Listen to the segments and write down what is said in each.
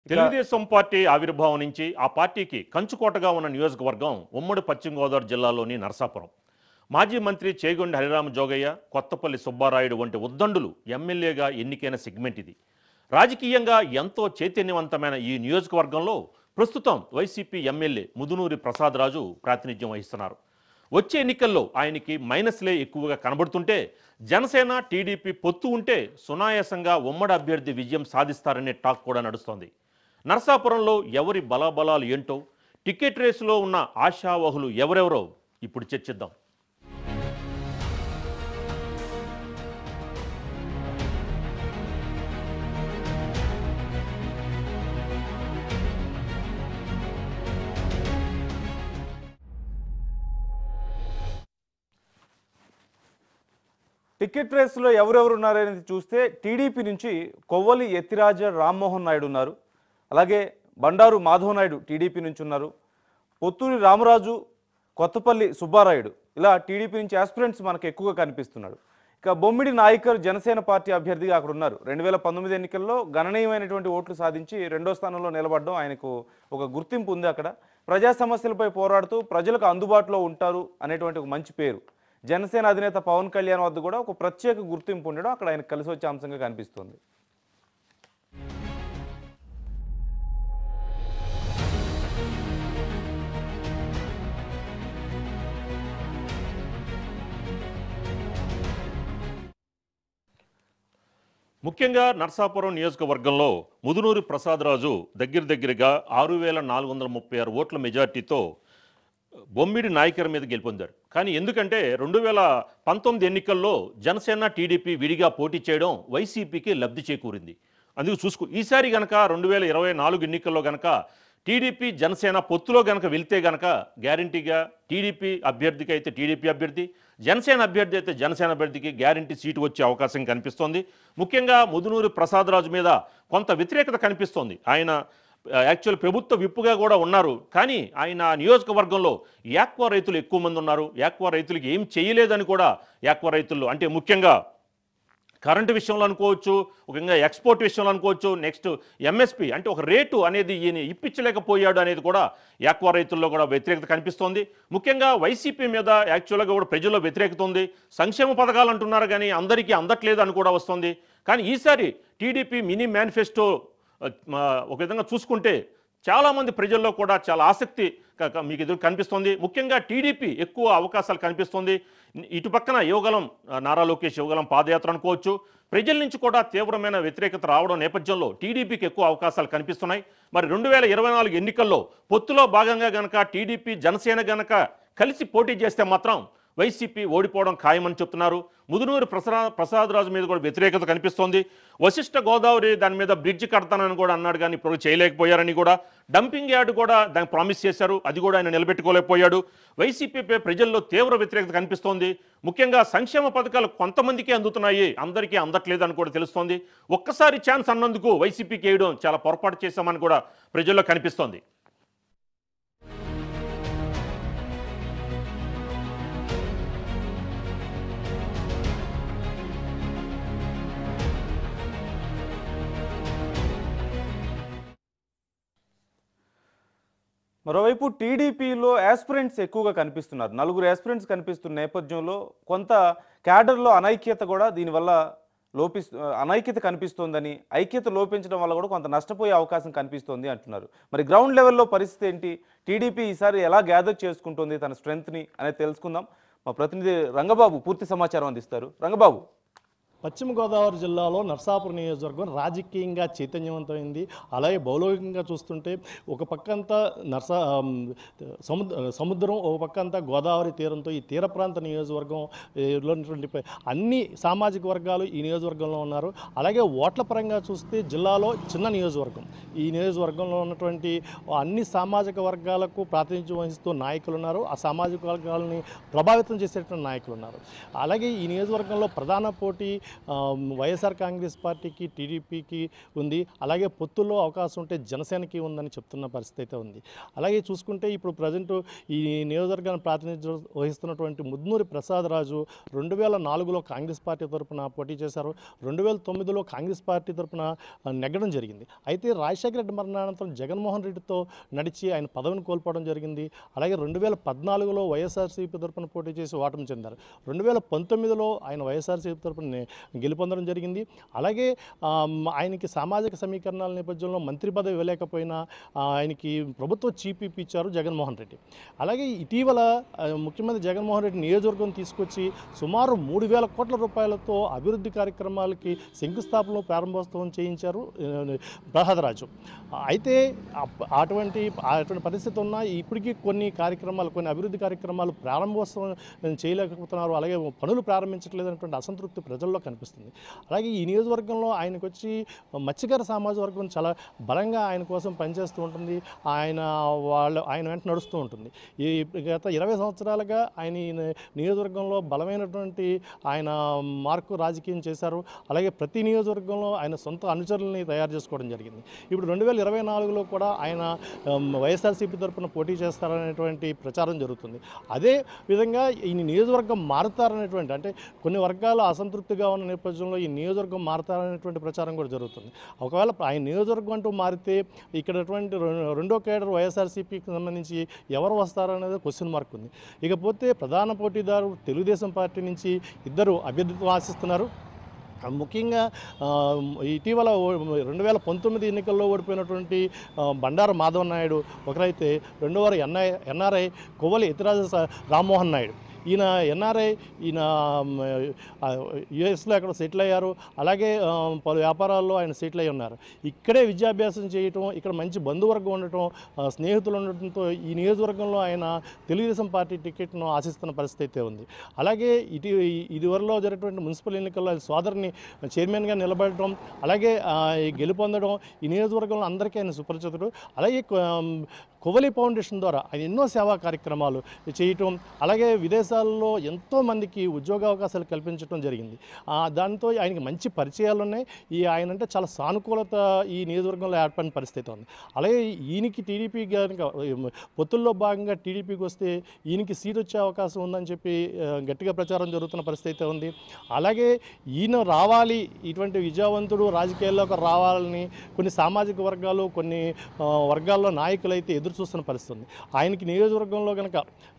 Telugu Desam party ఆవిర్భావం నుంచి ఆ పార్టీకి కంచుకోటగా ఉన్న నియోజకవర్గం ఉమ్మడి పశ్చిమ గోదావరి జిల్లాలోని నరసాపురం మాజీ మంత్రి చేగొండి హరిరామ జోగయ్య కొత్తపల్లి సుబ్బారాయుడు వంటి ఉద్దండులు ఎమ్మెల్యేగా ఎన్నికైన సెగ్మెంట్ ఇది రాజకీయంగా ఎంతో చైతన్యవంతమైన ఈ నియోజకవర్గంలో ప్రస్తుతం వైసీపీ ఎమ్మెల్యే ముదునూరి ప్రసాద్ రాజు ప్రాతినిధ్యం వహిస్తున్నారు వచ్చే ఎన్నికల్లో ఆయనకి మైనస్లే ఎక్కువగా కనబడుతుంటే జనసేన టీడీపీ పొత్తు ఉంటే సునాయాసంగా ఉమ్మడి అభ్యర్థి విజయం సాధిస్తారనే టాక్ కూడా నడుస్తోంది నరసాపురంలో ఎవరి బలాబలాలు ఏంటో టికెట్ రేసులో ఉన్న ఆశావహులు ఎవరెవరో ఇప్పుడు చర్చిద్దాం టికెట్ రేస్లో ఎవరెవరు ఉన్నారనేది చూస్తే టీడీపీ నుంచి కొవ్వలి ఎత్తిరాజ రామ్మోహన్ నాయుడు ఉన్నారు అలాగే బండారు మాధవ్ నాయుడు టీడీపీ నుంచి ఉన్నారు పొత్తూరి రామరాజు కొత్తపల్లి సుబ్బారాయుడు ఇలా టీడీపీ నుంచి ఆస్పిరెంట్స్ మనకు ఎక్కువగా కనిపిస్తున్నాడు ఇక బొమ్మిడి నాయకర్ జనసేన పార్టీ అభ్యర్థిగా అక్కడ ఉన్నారు రెండు వేల పంతొమ్మిది ఎన్నికల్లో గణనీయమైనటువంటి ఓట్లు సాధించి రెండో స్థానంలో నిలబడడం ఆయనకు ఒక గుర్తింపు ఉంది అక్కడ ప్రజా సమస్యలపై పోరాడుతూ ప్రజలకు అందుబాటులో ఉంటారు అనేటువంటి ఒక మంచి పేరు జనసేన అధినేత పవన్ కళ్యాణ్ వద్ద కూడా ఒక ప్రత్యేక గుర్తింపు ఉండడం అక్కడ ఆయన కలిసి వచ్చే అంశంగా కనిపిస్తుంది ముఖ్యంగా నర్సాపురం నియోజకవర్గంలో ముదునూరి ప్రసాదరాజు దగ్గర దగ్గరగా ఆరు వేల నాలుగు వందల ముప్పై ఆరు ఓట్ల మెజార్టీతో బొమ్మిడి నాయకర్ మీద గెలుపొందారు కానీ ఎందుకంటే రెండు వేల పంతొమ్మిది ఎన్నికల్లో జనసేన టీడీపీ విడిగా పోటీ చేయడం వైసీపీకి లబ్ధి చేకూరింది అందుకు చూసుకో ఈసారి గనక రెండు వేల ఇరవై నాలుగు ఎన్నికల్లో గనక టీడీపీ జనసేన పొత్తులో గనక వెళ్తే గనక గ్యారంటీగా టీడీపీ అభ్యర్థికి అయితే టీడీపీ అభ్యర్థి జనసేన అభ్యర్థి అయితే జనసేన అభ్యర్థికి గ్యారంటీ సీటు వచ్చే అవకాశం కనిపిస్తోంది ముఖ్యంగా ముదునూరు ప్రసాదరాజు మీద కొంత వ్యతిరేకత కనిపిస్తోంది ఆయన యాక్చువల్ ప్రభుత్వ విప్పుగా కూడా ఉన్నారు కానీ ఆయన నియోజకవర్గంలో యాక్వా రైతులు ఎక్కువ మంది ఉన్నారు యాక్వా రైతులకి ఏం చేయలేదని కూడా యాక్వా రైతుల్లో అంటే ముఖ్యంగా కరెంటు విషయంలో అనుకోవచ్చు ముఖ్యంగా ఎక్స్పోర్ట్ విషయంలో అనుకోవచ్చు నెక్స్ట్ ఎంఎస్పి అంటే ఒక రేటు అనేది ఈయన ఇప్పించలేకపోయాడు అనేది కూడా యాక్వా రైతుల్లో కూడా వ్యతిరేకత కనిపిస్తోంది ముఖ్యంగా వైసీపీ మీద యాక్చువల్గా కూడా ప్రజల్లో వ్యతిరేకత ఉంది సంక్షేమ పథకాలు అంటున్నారు కానీ అందరికీ అందట్లేదు అని కూడా వస్తుంది కానీ ఈసారి టీడీపీ మినీ మేనిఫెస్టో ఆ, ఒక విధంగా చూసుకుంటే చాలామంది ప్రజల్లో కూడా చాలా ఆసక్తి క- క- మీకు ఎదురు కనిపిస్తుంది ముఖ్యంగా టీడీపీ ఎక్కువ అవకాశాలు కనిపిస్తుంది ఇటు పక్కన యువగలం ఆ, నారా లోకేష్ యువగలం పాదయాత్ర అనుకోవచ్చు ప్రజల నుంచి కూడా తీవ్రమైన వ్యతిరేకత రావడం నేపథ్యంలో టీడీపీకి ఎక్కువ అవకాశాలు కనిపిస్తున్నాయి మరి రెండు వేల ఇరవై నాలుగు ఎన్నికల్లో పొత్తులో భాగంగా గనక టీడీపీ జనసేన గనక కలిసి పోటీ చేస్తే మాత్రం వైసీపీ ఓడిపోవడం ఖాయమని చెప్తున్నారు ముదునూరు ప్రసా ప్రసాదరాజు మీద కూడా వ్యతిరేకత కనిపిస్తోంది వశిష్ఠ గోదావరి దాని మీద బ్రిడ్జ్ కడతానని కూడా అన్నాడు కానీ ఇప్పుడు చేయలేకపోయారని కూడా డంపింగ్ యార్డ్ కూడా దానికి ప్రామిస్ చేశారు అది కూడా ఆయన నిలబెట్టుకోలేకపోయాడు వైసీపీపై ప్రజల్లో తీవ్ర వ్యతిరేకత కనిపిస్తోంది ముఖ్యంగా సంక్షేమ పథకాలు కొంతమందికే అందుతున్నాయి అందరికీ అందట్లేదని కూడా తెలుస్తోంది ఒక్కసారి ఛాన్స్ అన్నందుకు వైసీపీకి వేయడం చాలా పొరపాటు చేశామని కూడా ప్రజల్లో కనిపిస్తోంది మరోవైపు టీడీపీలో ఆస్పిరెంట్స్ ఎక్కువగా కనిపిస్తున్నారు నలుగురు ఆస్పిరెంట్స్ కనిపిస్తున్న నేపథ్యంలో కొంత క్యాడర్లో అనైక్యత కూడా దీనివల్ల లోపి అనైక్యత కనిపిస్తోందని ఐక్యత లోపించడం వల్ల కూడా కొంత నష్టపోయే అవకాశం కనిపిస్తోంది అంటున్నారు మరి గ్రౌండ్ లెవెల్లో పరిస్థితి ఏంటి టీడీపీ ఈసారి ఎలా గ్యాదర్ చేసుకుంటుంది తన స్ట్రెంగ్త్ని అనేది తెలుసుకుందాం మా ప్రతినిధి రంగబాబు పూర్తి సమాచారం అందిస్తారు రంగబాబు పశ్చిమ గోదావరి జిల్లాలో నర్సాపురం నియోజకవర్గం రాజకీయంగా చైతన్యవంతమైంది అలాగే భౌగోళికంగా చూస్తుంటే ఒక పక్కంతా నర్సా ఆమ్, సముద్ర సముద్రం ఒక పక్కంతా గోదావరి తీరంతో ఈ తీర ప్రాంత నియోజకవర్గం ఏ, లో ఉన్నటువంటి ప- అన్ని సామాజిక వర్గాలు ఈ నియోజకవర్గంలో ఉన్నారు అలాగే ఓట్ల పరంగా చూస్తే జిల్లాలో చిన్న నియోజకవర్గం ఈ నియోజకవర్గంలో ఉన్నటువంటి అన్ని సామాజిక వర్గాలకు ప్రాతినిధ్యం వహిస్తూ నాయకులు ఉన్నారు ఆ సామాజిక వర్గాలని ప్రభావితం చేసేటువంటి నాయకులు ఉన్నారు అలాగే ఈ నియోజకవర్గంలో ప్రధాన పోటీ ఆ, వైఎస్ఆర్ కాంగ్రెస్ పార్టీకి టీడీపీకి ఉంది అలాగే పొత్తుల్లో అవకాశం ఉంటే జనసేనకి ఉందని చెప్తున్న పరిస్థితి అయితే ఉంది అలాగే చూసుకుంటే ఇప్పుడు ప్రజెంట్ ఈ నియోజకవర్గాన్ని ప్రాతినిధ్యం వహిస్తున్నటువంటి ముద్నూరి ప్రసాద్ రాజు రెండు వేల నాలుగులో కాంగ్రెస్ పార్టీ తరపున పోటీ చేశారు రెండు వేల తొమ్మిదిలో కాంగ్రెస్ పార్టీ తరపున ఆ, నెగ్గడం జరిగింది అయితే రాజశేఖర రెడ్డి మరణానంతరం జగన్మోహన్ రెడ్డితో నడిచి ఆయన పదవిని కోల్పోవడం జరిగింది అలాగే రెండు వేల పద్నాలుగులో వైఎస్ఆర్సీపీ తరపున పోటీ చేసి ఓటమి చెందారు రెండు వేల పంతొమ్మిదిలో ఆయన వైఎస్ఆర్సీపీ తరపున నే- గెలుపొందడం జరిగింది అలాగే ఆమ్, ఆయనకి సామాజిక సమీకరణాల నేపథ్యంలో మంత్రి పదవి ఇవ్వలేకపోయినా ఆ, ఆయనకి ప్రభుత్వ చీఫ్ విప్ ఇచ్చారు జగన్మోహన్ రెడ్డి అలాగే ఇటీవల ఆ, ముఖ్యమంత్రి జగన్మోహన్ రెడ్డి నియోజకవర్గం తీసుకొచ్చి సుమారు మూడు వేల కోట్ల రూపాయలతో అభివృద్ధి కార్యక్రమాలకి శంకుస్థాపన ప్రారంభోత్సవం చేయించారు ఆ, ప్రహ్లాదరాజు అయితే అప్- అటువంటి అటువంటి పరిస్థితి ఉన్నా ఇప్పటికీ కొన్ని కార్యక్రమాలు కొన్ని అభివృద్ధి కార్యక్రమాలు ప్రారంభోత్సవం చేయలేకపోతున్నారు అలాగే పనులు ప్రారంభించట్లేదు అనేటువంటి అసంతృప్తి ప్రజల్లో కనిపిస్తుంది అలాగే ఈ నియోజకవర్గంలో ఆయనకు వచ్చి మత్స్యకార సమాజ వర్గం చాలా బలంగా ఆయన కోసం పనిచేస్తూ ఉంటుంది ఆయన వాళ్ళ ఆయన వెంట నడుస్తూ ఉంటుంది ఈ గత ఇరవై సంవత్సరాలుగా ఆయన ఈ నియోజకవర్గంలో బలమైనటువంటి ఆయన మార్కు రాజకీయం చేశారు అలాగే ప్రతి నియోజకవర్గంలో ఆయన సొంత అనుచరుల్ని తయారు చేసుకోవడం జరిగింది ఇప్పుడు రెండు వేల ఇరవై నాలుగులో కూడా ఆయన ఉమ్, వైఎస్ఆర్సీపీ తరపున పోటీ చేస్తారనేటువంటి ప్రచారం జరుగుతుంది అదే విధంగా ఈ నియోజకవర్గం మారుతారనేటువంటి అంటే కొన్ని వర్గాలు అసంతృప్తిగా ఉన్న నేపథ్యంలో ఈ నియోజకవర్గం మారుతారనేటువంటి ప్రచారం కూడా జరుగుతుంది ఒకవేళ ఆయన నియోజకవర్గం అంటూ మారితే ఇక్కడ అటువంటి రెం- రెండో కేడర్ వైఎస్ఆర్సీపీకి సంబంధించి ఎవరు వస్తారనేది క్వశ్చన్ మార్క్ ఉంది ఇకపోతే ప్రధాన పోటీదారు తెలుగుదేశం పార్టీ నుంచి ఇద్దరు అభ్యర్థిత్వం ఆశిస్తున్నారు ఆ, ముఖ్యంగా ఆ, ఇటీవల ఓ- రెండు వేల పంతొమ్మిది ఎన్నికల్లో ఓడిపోయినటువంటి ఆ, బండారు మాధవ నాయుడు ఒకరైతే రెండో వారు ఎన్ఐ ఎన్ఆర్ఐ కొవ్వలి ఇతిరాజ స- రామ్మోహన్ నాయుడు ఈయన ఎన్ఆర్ఐ ఈయన యుఎస్లో అక్కడ సెటిల్ అయ్యారు అలాగే ఆ, పలు వ్యాపారాల్లో ఆయన సెటిల్ అయి ఉన్నారు ఇక్కడే విద్యాభ్యాసం చేయటం ఇక్కడ మంచి బంధువర్గం ఉండటం ఆ, స్నేహితులు ఉండటంతో ఈ నియోజకవర్గంలో ఆయన తెలుగుదేశం పార్టీ టికెట్ను ఆశిస్తున్న పరిస్థితి అయితే ఉంది అలాగే ఇటు ఇదివరలో జరిగినటువంటి మున్సిపల్ ఎన్నికల్లో ఆయన సోదరుని చైర్మన్గా నిలబడటం అలాగే ఆ, ఈ గెలుపొందడం ఈ నియోజకవర్గంలో అందరికీ ఆయన సుపరిచితుడు అలాగే కొ- కొవలి ఫౌండేషన్ ద్వారా ఆయన ఎన్నో సేవా కార్యక్రమాలు చేయటం అలాగే విదేశాల్లో ఎంతో మందికి ఉద్యోగ అవకాశాలు కల్పించడం జరిగింది ఆ, దాంతో ఆయనకి మంచి పరిచయాలు ఉన్నాయి ఈ ఆయన అంటే చాలా సానుకూలత ఈ నియోజకవర్గంలో ఏర్పడిన పరిస్థితి ఉంది అలాగే ఈయనకి టీడీపీ కనుక పొత్తుల్లో భాగంగా టీడీపీకి వస్తే ఈయనకి సీట్ వచ్చే అవకాశం ఉందని చెప్పి ఆ, గట్టిగా ప్రచారం జరుగుతున్న పరిస్థితి అయితే ఉంది అలాగే ఈయన రావాలి ఇటువంటి విజయవంతుడు రాజకీయాల్లోకి రావాలని కొన్ని సామాజిక వర్గాలు కొన్ని ఆ, వర్గాల్లో నాయకులు అయితే ఎదురు చూస్తున్న పరిస్థితి ఉంది ఆయనకి నియోజకవర్గంలో కనుక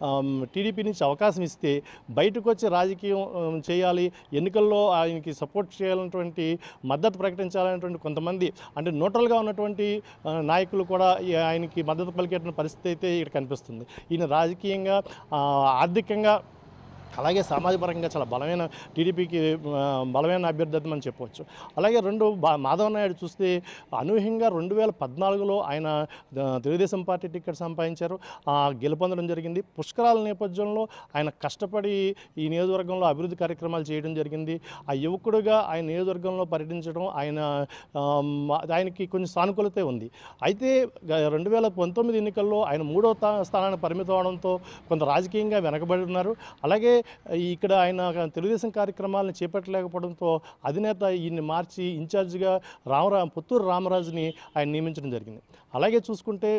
టీడీపీ నుంచి అవకాశం ఇస్తే బయటకు వచ్చి రాజకీయం ఆమ్, చేయాలి ఎన్నికల్లో ఆయనకి సపోర్ట్ చేయాలన్నటువంటి మద్దతు ప్రకటించాలనేటువంటి కొంతమంది అంటే న్యూట్రల్గా ఉన్నటువంటి ఆ, నాయకులు కూడా ఈ ఆయనకి మద్దతు పలికేటువంటి పరిస్థితి అయితే ఇక్కడ కనిపిస్తుంది ఈయన రాజకీయంగా ఆ, ఆర్థికంగా అలాగే సామాజిక పరంగా చాలా బలమైన టీడీపీకి ఆ, బలమైన అభ్యర్థి అని చెప్పవచ్చు అలాగే రెండు బా- మాధవ నాయుడు చూస్తే అనూహ్యంగా రెండు వేల పద్నాలుగులో ఆయన ఆ, తెలుగుదేశం పార్టీ టికెట్ సంపాదించారు ఆ, గెలుపొందడం జరిగింది పుష్కరాల నేపథ్యంలో ఆయన కష్టపడి ఈ నియోజకవర్గంలో అభివృద్ధి కార్యక్రమాలు చేయడం జరిగింది ఆ యువకుడుగా ఆయన నియోజకవర్గంలో పర్యటించడం ఆయన ఆ, మ- ఆయనకి కొంచెం సానుకూలతే ఉంది అయితే గ- రెండు వేల పంతొమ్మిది ఎన్నికల్లో ఆయన మూడో తా- స్థానానికి పరిమితం అవడంతో కొంత రాజకీయంగా వెనకబడి ఉన్నారు అలాగే ఇక్కడ ఆయన తెలుగుదేశం కార్యక్రమాలను చేపట్టలేకపోవడంతో అధినేత ఈయన్ని మార్చి ఇన్ఛార్జిగా రామరా పుత్తూరు రామరాజుని ఆయన నియమించడం జరిగింది అలాగే చూసుకుంటే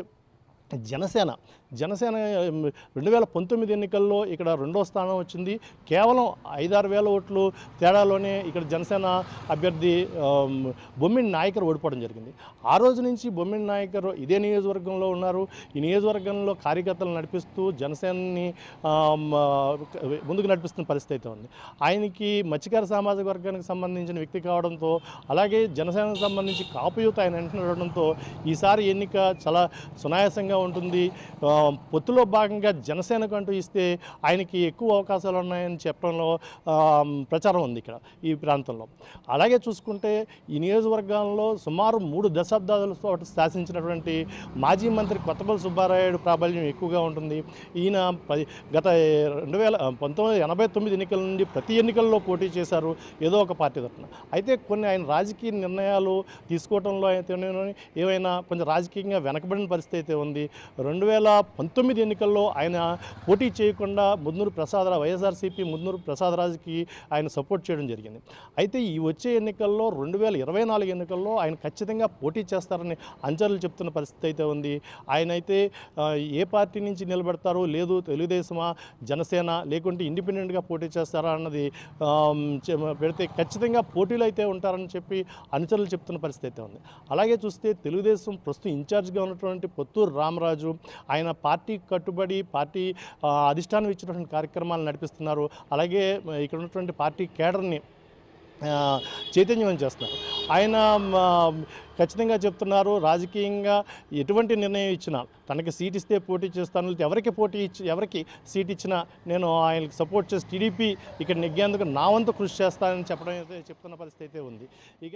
జనసేన జనసేన ఉమ్, రెండు వేల పంతొమ్మిది ఎన్నికల్లో ఇక్కడ రెండో స్థానం వచ్చింది కేవలం ఐదారు వేల ఓట్లు తేడాలోనే ఇక్కడ జనసేన అభ్యర్థి ఆమ్, బొమ్మిడి నాయకర్ ఓడిపోవడం జరిగింది ఆ రోజు నుంచి బొమ్మిడి నాయకర్ ఇదే నియోజకవర్గంలో ఉన్నారు ఈ నియోజకవర్గంలో కార్యకర్తలు నడిపిస్తూ జనసేనని ఆమ్, ఆ, ముందుకు నడిపిస్తున్న పరిస్థితి అయితే ఉంది ఆయనకి మత్స్యకార సామాజిక వర్గానికి సంబంధించిన వ్యక్తి కావడంతో అలాగే జనసేనకు సంబంధించి కాపు యూత్ ఆయన వెంట నడవడంతో ఈసారి ఎన్నిక చాలా సునాయాసంగా ఉంటుంది ఆ, పొత్తులో భాగంగా జనసేనకు అంటూ ఇస్తే ఆయనకి ఎక్కువ అవకాశాలు ఉన్నాయని చెప్పడంలో ఆ, ప్రచారం ఉంది ఇక్కడ ఈ ప్రాంతంలో అలాగే చూసుకుంటే ఈ నియోజకవర్గాల్లో సుమారు మూడు దశాబ్దాల పాటు శాసించినటువంటి మాజీ మంత్రి కొత్తపల్లి సుబ్బారాయుడు ప్రాబల్యం ఎక్కువగా ఉంటుంది ఈయన పది గత రెండు వేల పంతొమ్మిది ఎనభై తొమ్మిది ఎన్నికల నుండి ప్రతి ఎన్నికల్లో పోటీ చేశారు ఏదో ఒక పార్టీ తరఫున అయితే కొన్ని ఆయన రాజకీయ నిర్ణయాలు తీసుకోవడంలో అయితే ఏమైనా కొంచెం రాజకీయంగా వెనకబడిన పరిస్థితి అయితే ఉంది రెండు వేల పంతొమ్మిది ఎన్నికల్లో ఆయన పోటీ చేయకుండా ముద్నూరు ప్రసాదరావు వైఎస్ఆర్సీపీ ముద్నూరు ప్రసాదరాజుకి ఆయన సపోర్ట్ చేయడం జరిగింది అయితే ఈ వచ్చే ఎన్నికల్లో రెండు వేల ఇరవై నాలుగు ఎన్నికల్లో ఆయన ఖచ్చితంగా పోటీ చేస్తారని అంచనాలు చెప్తున్న పరిస్థితి అయితే ఉంది ఆయన అయితే ఆ, ఏ పార్టీ నుంచి నిలబెడతారో లేదు తెలుగుదేశమా జనసేన లేకుంటే ఇండిపెండెంట్గా పోటీ చేస్తారా అన్నది ఆమ్, చె- పెడితే ఖచ్చితంగా పోటీలో అయితే ఉంటారని చెప్పి అనుచరులు చెప్తున్న పరిస్థితి అయితే ఉంది అలాగే చూస్తే తెలుగుదేశం ప్రస్తుతం ఇన్ఛార్జ్గా ఉన్నటువంటి పొత్తూరు రామరాజు ఆయన పార్టీ కట్టుబడి పార్టీ ఆ, అధిష్టానం ఇచ్చినటువంటి కార్యక్రమాలు నడిపిస్తున్నారు అలాగే ఆ, ఇక్కడ ఉన్నటువంటి పార్టీ కేడర్ని ఆ, చైతన్యవం చేస్తున్నారు ఆయన ఆ, ఖచ్చితంగా చెప్తున్నారు రాజకీయంగా ఎటువంటి నిర్ణయం ఇచ్చినా తనకి సీట్ ఇస్తే పోటీ చేస్తాను లేకపోతే ఎవరికి పోటీ ఇచ్చి ఎవరికి సీట్ ఇచ్చినా నేను ఆయనకి సపోర్ట్ చేసి టీడీపీ ఇక్కడ నెగ్గేందుకు నా వంతు కృషి చేస్తానని చెప్పడం అయితే చెప్తున్న పరిస్థితి అయితే ఉంది ఇక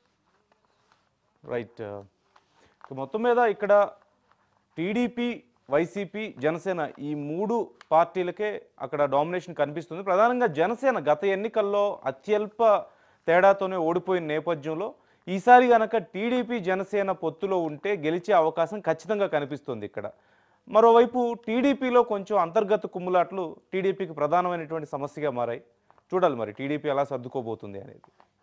రైట్ ఇక మొత్తం మీద ఇక్కడ టీడీపీ వైసీపీ జనసేన ఈ మూడు పార్టీలకే అక్కడ డామినేషన్ కనిపిస్తుంది ప్రధానంగా జనసేన గత ఎన్నికల్లో అత్యల్ప తేడాతోనే ఓడిపోయిన నేపథ్యంలో ఈసారి గనక టీడీపీ జనసేన పొత్తులో ఉంటే గెలిచే అవకాశం ఖచ్చితంగా కనిపిస్తుంది ఇక్కడ మరోవైపు టీడీపీలో కొంచెం అంతర్గత కుమ్ములాట్లు టీడీపీకి ప్రధానమైనటువంటి సమస్యగా మారాయి చూడాలి మరి టీడీపీ ఎలా సర్దుకోబోతుంది అనేది